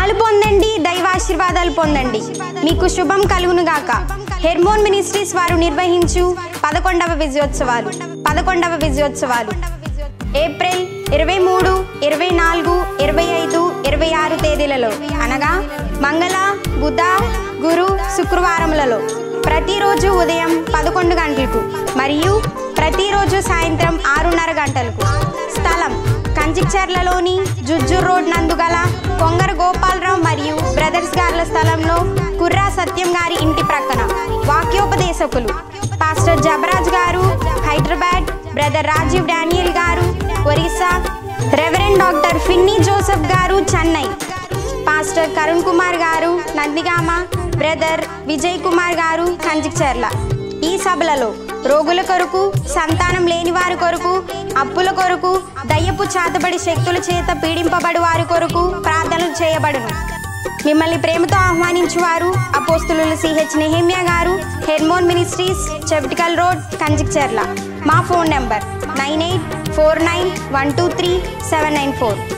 పాలు పొందండి దైవాశీర్వాదాలు పొందండి మీకు శుభం కలుగును గాక హెర్మోన్ మినిస్ట్రీస్ వారు నిర్వహించు పదకొండవ విజయోత్సవాలు పదకొండవ విజయోత్సవాలు ఏప్రిల్ ఇరవై మూడు ఇరవై నాలుగు ఇరవై ఐదు ఇరవై ఆరు తేదీలలో అనగా మంగళ బుధ గురు శుక్రవారములలో ప్రతిరోజు ఉదయం పదకొండు గంటలకు మరియు ప్రతిరోజు సాయంత్రం ఆరున్నర గంటలకు స్థలం కంచిచర్లలోని జుజ్జూర్ రోడ్ నందు గల కొంగర గోపాలరావు మరియు బ్రదర్స్ గార్ల స్థలంలో కుర్రా సత్యం గారి ఇంటి ప్రక్కన వాక్యోపదేశకులు పాస్టర్ జబరాజ్ గారు Hyderabad brother Rajiv Daniel garu Orissa reverend doctor Finny Joseph garu Chennai pastor Karun Kumar గారు నందిగామ బ్రదర్ విజయ్ కుమార్ గారు కంచిచర్ల ఈ సభలలో రోగుల కొరకు సంతానం లేని వారి కొరకు అప్పుల కొరకు దయ్యపు చాతబడి శక్తుల చేత పీడింపబడి వారి కొరకు ప్రార్థనలు చేయబడును మిమ్మల్ని ప్రేమతో ఆహ్వానించువారు అపోస్తులు C H Nehemiah garu Hermon ministries Chevitikal road Kanchikacherla మా phone number nine eight four nine one two three seven nine four